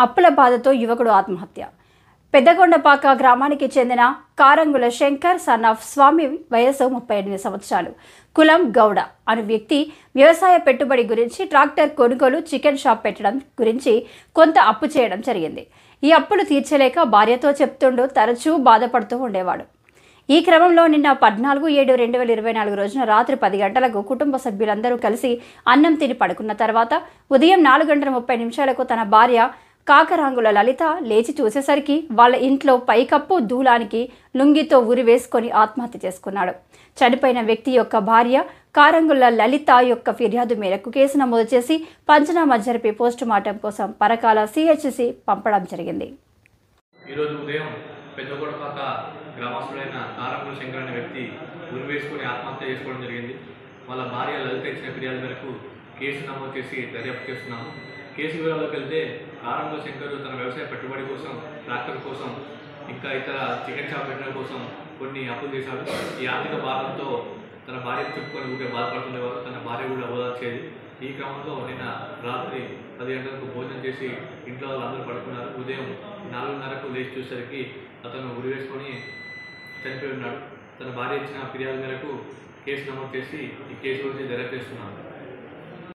అప్పుల బాధతో యువకుడు ఆత్మహత్య పెద్దగొండపాక గ్రామానికి చెందిన కారంగుల శంకర్ సన్ ఆఫ్ స్వామి వయసు ముప్పై ఎనిమిది సంవత్సరాలు కులం గౌడ అనే వ్యక్తి వ్యవసాయ పెట్టుబడి గురించి ట్రాక్టర్ కొనుగోలు చికెన్ షాప్ పెట్టడం గురించి కొంత అప్పు చేయడం జరిగింది ఈ అప్పులు తీర్చలేక భార్యతో చెప్తుండూ తరచూ బాధపడుతూ ఉండేవాడు ఈ క్రమంలో నిన్న పద్నాలుగు ఏడు రెండు వేల ఇరవై నాలుగు రోజున రాత్రి పది గంటలకు కుటుంబ సభ్యులందరూ కలిసి అన్నం తిని పడుకున్న తర్వాత ఉదయం నాలుగు గంటల ముప్పై నిమిషాలకు తన భార్య కాకరాంగుల లలిత లేచి చూసేసరికి వాళ్ళ ఇంట్లో పైకప్పు దూలానికి లుంగితో ఉరి వేసుకొని ఆత్మహత్య చేసుకున్నాడు చనిపోయిన వ్యక్తి యొక్క భార్య కారంగుల లలిత యొక్క ఫిర్యాదు మేరకు కేసు నమోదు చేసి పంచనామా జరిపి పోస్టు మార్టం కోసం పరకాల సిహెచ్సి పంపడం జరిగింది ఈరోజు ఉదయం పెద్దగొడపాక గ్రామస్తుడైన కారంగుల శంకర్ అనే వ్యక్తి ఉరి వేసుకుని ఆత్మహత్య చేసుకోవడం జరిగింది వాళ్ళ భార్య లలిత ఇచ్చిన ఫిర్యాదు మేరకు కేసు నమోదు చేసి దర్యాప్తు చేస్తున్నాము కేసు వివరాల్లోకి వెళ్తే కారంగుల శంకర్ తన వ్యవసాయ పెట్టుబడి కోసం ట్రాక్టర్ కోసం ఇంకా ఇతర చికెన్ షాప్ పెట్టడం కోసం కొన్ని అప్పులు చేశాడు ఈ ఆర్థిక భారంతో తన భార్య చెప్పుకొని ఊరికే బాధపడుతుండేవారు తన భార్య కూడా ఓదార్చేది ఈ క్రమంలో నిన్న రాత్రి పది గంటలకు భోజనం చేసి ఇంట్లో వాళ్ళందరూ పడుకున్నారు ఉదయం నాలుగున్నరకు లేచి చూసేసరికి అతను ఉరి వేసుకొని చనిపోయి ఉన్నాడు తన భార్య ఇచ్చిన ఫిర్యాదు మేరకు కేసు నమోదు చేసి ఈ కేసు గురించి దర్యాప్తు చేస్తున్నాను